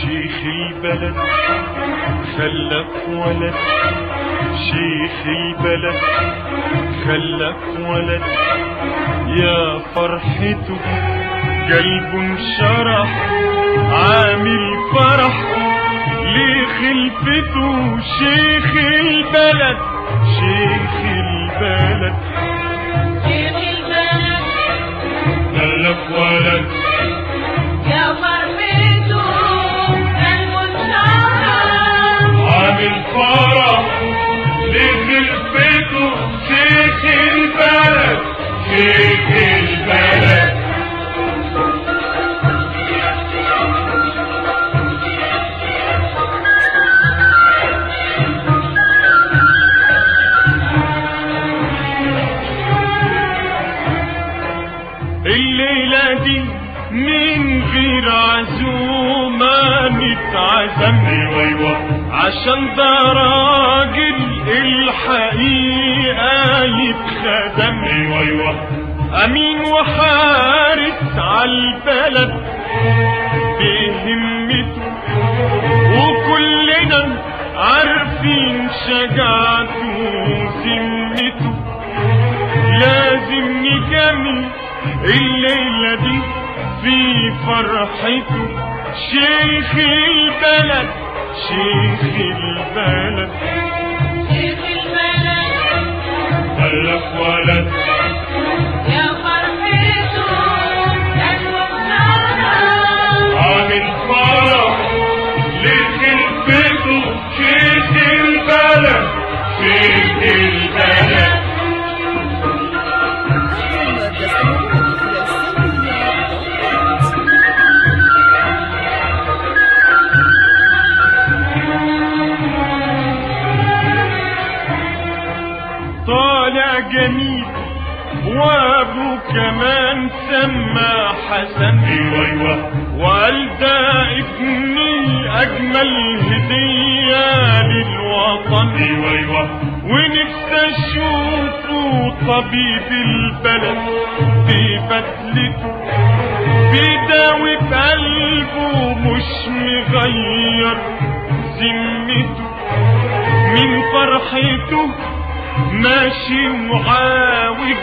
شيخ البلد خلف ولد شيخ البلد خلف ولد يا فرحته قلبه انشرح عامل فرح لخلفته شيخ البلد شيخ البلد شيخ البلد خلف ولد يا فرحته المنشرة عامل فرح لخلفته شيخ البلد شيخ البلد الليلة دي من غير عزومة نتعزم ايوه ايوه عشان ده راجل الحقيقة يتخدم ايوه ايوه امين وحارس عالبلد بهمته وكلنا عارفين شجاعته وذمته لازم نجمل الليلة دي في فرحته شيخ البلد شيخ البلد شيخ البلد خلف ولد يا فرحته المنشرة عامل فرح لخلفته شيخ البلد شيخ البلد طالع جميل وابو كمان سمى حسن ايوه ايوه وقال ده ابني اجمل هديه للوطن ايوه ايوه ونفسي اشوفه طبيب البلد في بدلته بيداوي بقلبه مش مغير ذمته من فرحته ماشي وعاوج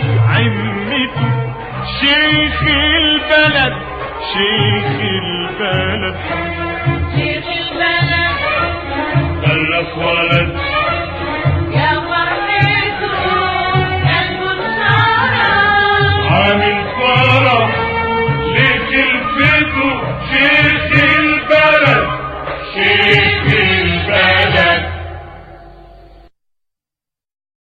عمته شيخ البلد شيخ البلد